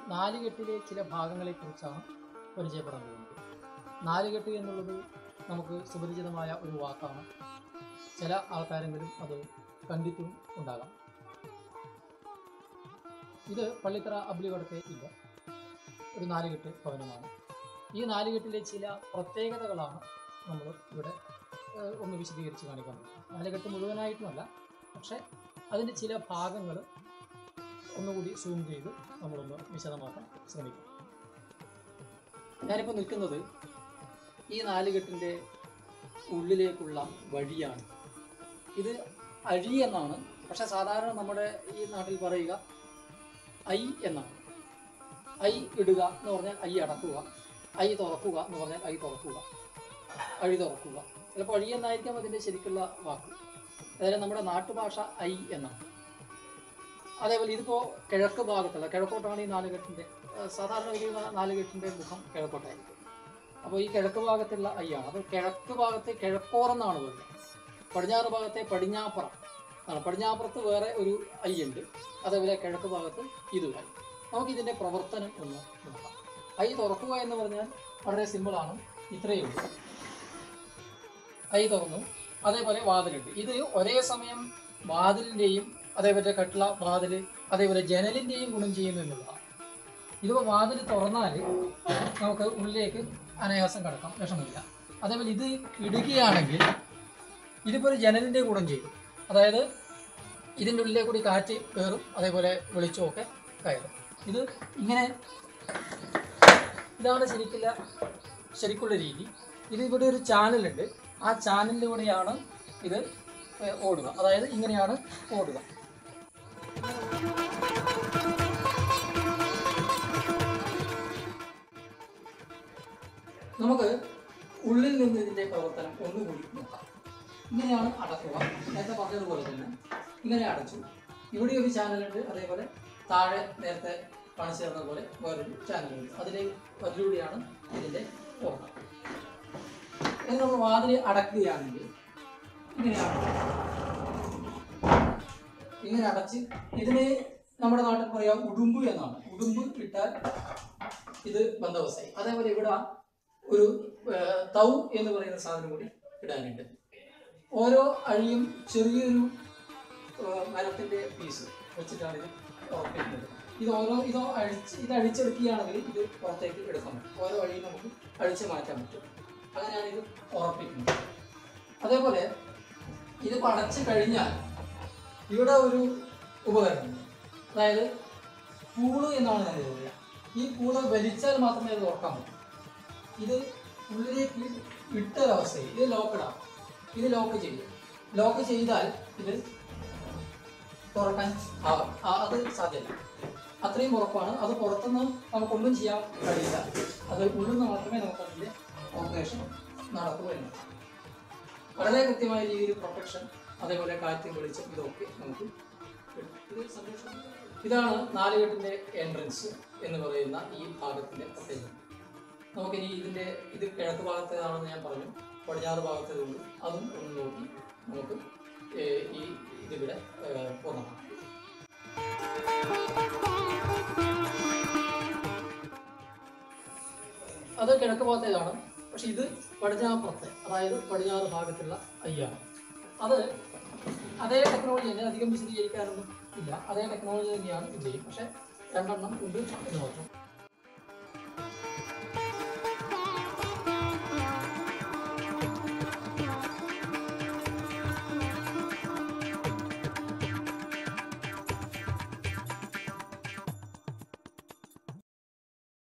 നാലുകെട്ടിലെ ചില ഭാഗങ്ങളെക്കുറിച്ചാണ് പരിചയപ്പെടാൻ പോകുന്നത് നാലുകെട്ട് എന്നുള്ളത് നമുക്ക് സുപരിചിതമായ ഒരു വാക്കാണ് ചില ആൾക്കാരെങ്കിലും അത് കണ്ടിട്ടും ഉണ്ടാകാം ഇത് പള്ളിത്തറ അബ്ലിവടത്തെ ഇല്ല ഒരു നാലുകെട്ട് ഭവനമാണ് ഈ നാലുകെട്ടിലെ ചില പ്രത്യേകതകളാണ് നമ്മൾ ഇവിടെ ഏഹ്, ഒന്ന് വിശദീകരിച്ച് കാണിക്കാൻ പോകുന്നത് നാലുകെട്ട് മുഴുവനായിട്ടുമല്ല പക്ഷേ അതിൻ്റെ ചില ഭാഗങ്ങൾ ഒന്നുകൂടി സൂം ചെയ്ത് നമ്മളൊന്ന് വിശദമാക്കാൻ ശ്രമിക്കാം ഞാനിപ്പോൾ നിൽക്കുന്നത് ഈ നാലുകെട്ടിൻ്റെ ഉള്ളിലേക്കുള്ള വഴിയാണ് ഇത് അഴി എന്നാണ് പക്ഷെ സാധാരണ നമ്മുടെ ഈ നാട്ടിൽ പറയുക ഐ എന്നാണ് ഐ ഇടുക എന്ന് പറഞ്ഞാൽ ഐ അടക്കുക ഐ തുറക്കുക എന്ന് പറഞ്ഞാൽ ഐ തുറക്കുക അഴി തുറക്കുക ചിലപ്പോൾ അഴി എന്നായിരിക്കാം അതിൻ്റെ ശരിക്കുള്ള വാക്ക് അതായത് നമ്മുടെ നാട്ടുഭാഷ ഐ എന്നാണ് അതേപോലെ ഇതിപ്പോൾ കിഴക്ക് ഭാഗത്തുള്ള കിഴക്കോട്ടാണ് ഈ നാലുകെട്ടിൻ്റെ ഏഹ് സാധാരണ ഒരു നാ- നാലുകെട്ടിൻ്റെ മുഖം കിഴക്കോട്ടായിരിക്കും അപ്പോൾ ഈ കിഴക്ക് ഭാഗത്തുള്ള ഐയാണ് അപ്പോൾ കിഴക്ക് ഭാഗത്തെ കിഴക്കോറെന്നാണ് പറയുന്നത് പടിഞ്ഞാറ് ഭാഗത്തെ പടിഞ്ഞാപ്പുറം ആണ് പടിഞ്ഞാപ്പുറത്ത് വേറെ ഒരു ഐ ഉണ്ട് അതേപോലെ കിഴക്ക് ഭാഗത്ത് ഇതും ഐ നമുക്ക് ഇതിൻ്റെ പ്രവർത്തനം ഒന്ന് നോക്കാം ഐ തുറക്കുക എന്ന് പറഞ്ഞാൽ വളരെ സിമ്പിളാണ് ഇത്രയേ ഉള്ളൂ ഐ തുറന്നു അതേപോലെ വാതിലുണ്ട് ഇത് ഒരേ സമയം വാതിലിൻ്റെയും അതേപോലെ കട്ടിള വാതിൽ അതേപോലെ ജനലിൻ്റെയും ഗുണം ചെയ്യുന്നു എന്നുള്ളതാണ് ഇതിപ്പോൾ വാതിൽ തുറന്നാൽ നമുക്ക് ഉള്ളിലേക്ക് അനായാസം കിടക്കാം വിഷമില്ല അതേപോലെ ഇത് ഇടുകയാണെങ്കിൽ ഇതിപ്പോൾ ഒരു ജനലിൻ്റെ ഗുണം ചെയ്യും അതായത് ഇതിൻ്റെ ഉള്ളിലേക്ക് കൂടി കാറ്റ് കയറും അതേപോലെ വെളിച്ചമൊക്കെ കയറും ഇത് ഇങ്ങനെ ഇതാണ് ശരിക്കുള്ള ശരിക്കുള്ള രീതി ഇത് ഇവിടെ ഒരു ചാനലുണ്ട് ആ ചാനലിലൂടെയാണ് ഇത് ഏഹ്, ഓടുക അതായത് ഇങ്ങനെയാണ് ഓടുക നമുക്ക് ഉള്ളിൽ നിന്ന് ഇതിന്റെ പ്രവർത്തനം ഒന്നുകൂടി നോക്കാം ഇങ്ങനെയാണ് അടക്കുക നേരത്തെ പറഞ്ഞതുപോലെ തന്നെ ഇങ്ങനെ അടച്ചു ഇവിടെ ഒരു ചാനലുണ്ട് അതേപോലെ താഴെ നേരത്തെ കാണിച്ചു തന്നതുപോലെ വേറൊരു ചാനലുണ്ട് അതിലെ അതിലൂടെയാണ് ഇതിന്റെ ഓട്ടം ഇനി നമ്മൾ വാതിൽ അടക്കുകയാണെങ്കിൽ ഇങ്ങനെയാണ് ഇങ്ങനെ അടച്ച് ഇതിന് നമ്മുടെ നാട്ടിൽ പറയാം ഉടുമ്പ് എന്നാണ് ഉടുമ്പ് ഇട്ടാൽ ഇത് ബന്ധവസായി അതേപോലെ ഇവിടെ ഒരു ഏർ, തൗ എന്ന് പറയുന്ന സാധനം കൂടി ഇടാനുണ്ട് ഓരോ അഴിയും ചെറിയൊരു ഏർ, മരത്തിന്റെ പീസ് വെച്ചിട്ടാണ് ഇത് ഉറപ്പിക്കുന്നത് ഇത് ഓരോ ഇതോ അഴിച്ച് ഇത് അഴിച്ചെടുക്കുകയാണെങ്കിൽ ഇത് പുറത്തേക്ക് എടുക്കാൻ പറ്റും ഓരോ അഴിയും നമുക്ക് അഴിച്ച് മാറ്റാൻ പറ്റും അങ്ങനെയാണ് ഇത് ഉറപ്പിക്കുന്നത് അതേപോലെ ഇത് അടച്ചു കഴിഞ്ഞാൽ ഇവിടെ ഒരു ഉപകരണമുണ്ട് അതായത് പൂള് എന്നാണ് നമ്മൾ പറയുക ഈ പൂള് വലിച്ചാൽ മാത്രമേ അത് തുറക്കാൻ പറ്റൂ ഇത് ഉള്ളിലേക്ക് ഇട്ടൊരവസ്ഥയിൽ ഇത് ലോക്കഡാണ് ഇത് ലോക്ക് ചെയ്യും ലോക്ക് ചെയ്താൽ ഇത് തുറക്കാൻ ആവാം ആ- അത് സാധ്യമല്ല അത്രയും ഉറപ്പാണ് അത് പുറത്തുനിന്ന് നമുക്കൊന്നും ചെയ്യാൻ കഴിയില്ല അത് ഉള്ളിൽ നിന്ന് മാത്രമേ നമുക്ക് അതിൻ്റെ ഓപ്പറേഷൻ നടക്കൂ എന്ന് വളരെ കൃത്യമായ രീതിയിൽ പ്രൊട്ടക്ഷൻ അതേപോലെ കാറ്റ് വെളിച്ചം ഇതൊക്കെ നമുക്ക് കിട്ടും. ഇത് സംരക്ഷണം ഇതാണ് നാലുകെട്ടിന്റെ എൻട്രൻസ് എന്ന് പറയുന്ന ഈ ഭാഗത്തിന്റെ പ്രത്യേകത നമുക്കിനി ഇതിന്റെ ഇത് കിഴക്ക് ഭാഗത്തേതാണെന്ന് ഞാൻ പറഞ്ഞു പടിഞ്ഞാറ് ഭാഗത്തേതുണ്ട് അതും ഒന്ന് നോക്കി നമുക്ക് ഏർ, ഈ ഇതിവിടെ ഏർ, പൂർണ്ണമാക്കാം അത് കിഴക്ക് ഭാഗത്തേതാണ് പക്ഷെ ഇത് പടിഞ്ഞാപ്പുറത്തെ അതായത് പടിഞ്ഞാറ് ഭാഗത്തുള്ള അയ്യാണ് അത് അതേ ടെക്നോളജി തന്നെ അധികം വിശദീകരിക്കാനൊന്നും ഇല്ല അതേ ടെക്നോളജി തന്നെയാണ് ഇത് ചെയ്യും പക്ഷെ രണ്ടെണ്ണം ഉണ്ട് എന്ന് മാത്രം